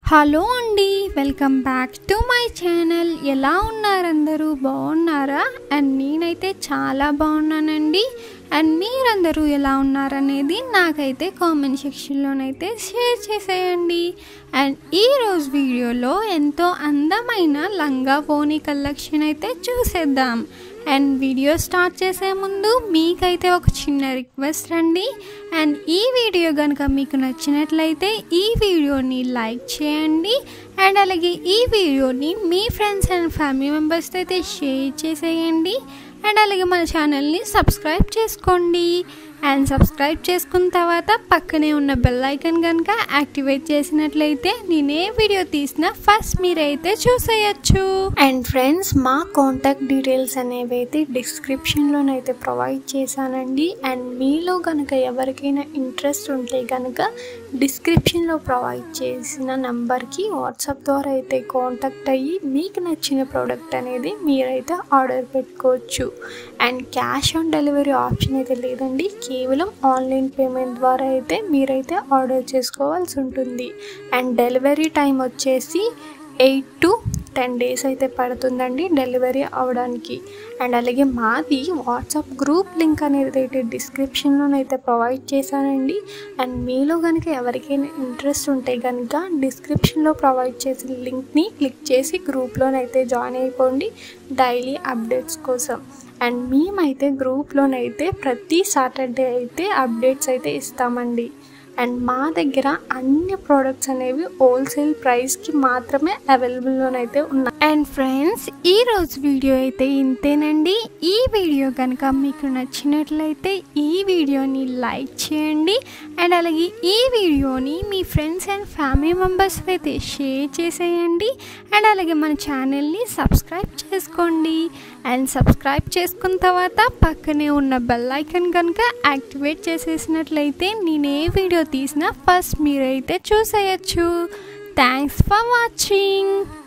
hello అండి welcome back to my channel ఎలా ఉన్నారు అందరూ బాగున్నారా అండ్ నేనైతే చాలా బాగున్నానండి అండ్ మీరందరూ ఎలా ఉన్నారనేది నాకైతే కామెంట్ సెక్షన్లోనైతే షేర్ చేసేయండి అండ్ ఈరోజు వీడియోలో ఎంతో అందమైన లంగా పోనీ కలెక్షన్ అయితే చూసేద్దాం అండ్ వీడియో స్టార్ట్ చేసే ముందు మీకైతే ఒక చిన్న రిక్వెస్ట్ రండి అండ్ ఈ వీడియో కనుక మీకు నచ్చినట్లయితే ఈ వీడియోని లైక్ చేయండి అండ్ అలాగే ఈ వీడియోని మీ ఫ్రెండ్స్ అండ్ ఫ్యామిలీ మెంబర్స్తో అయితే షేర్ చేసేయండి అండ్ అలాగే మన ఛానల్ని సబ్స్క్రైబ్ చేసుకోండి అండ్ సబ్స్క్రైబ్ చేసుకున్న తర్వాత పక్కనే ఉన్న బెల్ ఐకన్ కనుక యాక్టివేట్ చేసినట్లయితే నేను ఏ వీడియో తీసినా ఫస్ట్ మీరైతే చూసేయచ్చు అండ్ ఫ్రెండ్స్ మా కాంటాక్ట్ డీటెయిల్స్ అనేవి అయితే డిస్క్రిప్షన్లోనైతే ప్రొవైడ్ చేశానండి అండ్ మీలో కనుక ఎవరికైనా ఇంట్రెస్ట్ ఉంటే కనుక డిస్క్రిప్షన్లో ప్రొవైడ్ చేసిన నెంబర్కి వాట్సాప్ ద్వారా అయితే కాంటాక్ట్ అయ్యి మీకు నచ్చిన ప్రోడక్ట్ అనేది మీరైతే ఆర్డర్ పెట్టుకోవచ్చు and cash on delivery option అయితే లేదండి కేవలం ఆన్లైన్ పేమెంట్ ద్వారా అయితే మీరైతే ఆర్డర్ చేసుకోవాల్సి ఉంటుంది అండ్ డెలివరీ టైం వచ్చేసి ఎయిట్ టు టెన్ డేస్ అయితే పడుతుందండి డెలివరీ అవడానికి అండ్ అలాగే మాది వాట్సాప్ గ్రూప్ లింక్ అనేది అయితే డిస్క్రిప్షన్లోనైతే ప్రొవైడ్ చేశానండి అండ్ మీలో కనుక ఎవరికైనా ఇంట్రెస్ట్ ఉంటే కనుక డిస్క్రిప్షన్లో ప్రొవైడ్ చేసిన లింక్ని క్లిక్ చేసి గ్రూప్లోనైతే జాయిన్ అయిపోండి డైలీ అప్డేట్స్ కోసం అండ్ మేమైతే గ్రూప్లోనైతే ప్రతి సాటర్డే అయితే అప్డేట్స్ అయితే ఇస్తామండి అండ్ మా దగ్గర అన్ని ప్రోడక్ట్స్ అనేవి హోల్సేల్ ప్రైస్కి మాత్రమే అవైలబుల్లోనైతే ఉన్నాయి అండ్ ఫ్రెండ్స్ ఈ రోజు వీడియో అయితే ఇంతేనండి ఈ వీడియో కనుక మీకు నచ్చినట్లయితే ఈ వీడియోని లైక్ చేయండి అండ్ అలాగే ఈ వీడియోని మీ ఫ్రెండ్స్ అండ్ ఫ్యామిలీ మెంబర్స్ అయితే షేర్ చేసేయండి అండ్ అలాగే మన ఛానల్ని సబ్స్క్రైబ్ చేసుకోండి అండ్ సబ్స్క్రైబ్ చేసుకున్న తర్వాత పక్కనే ఉన్న బెల్ ఐకన్ కనుక యాక్టివేట్ చేసేసినట్లయితే నేను ఏ వీడియో తీసినా ఫస్ట్ మీరైతే చూసేయచ్చు థ్యాంక్స్ ఫర్ వాచింగ్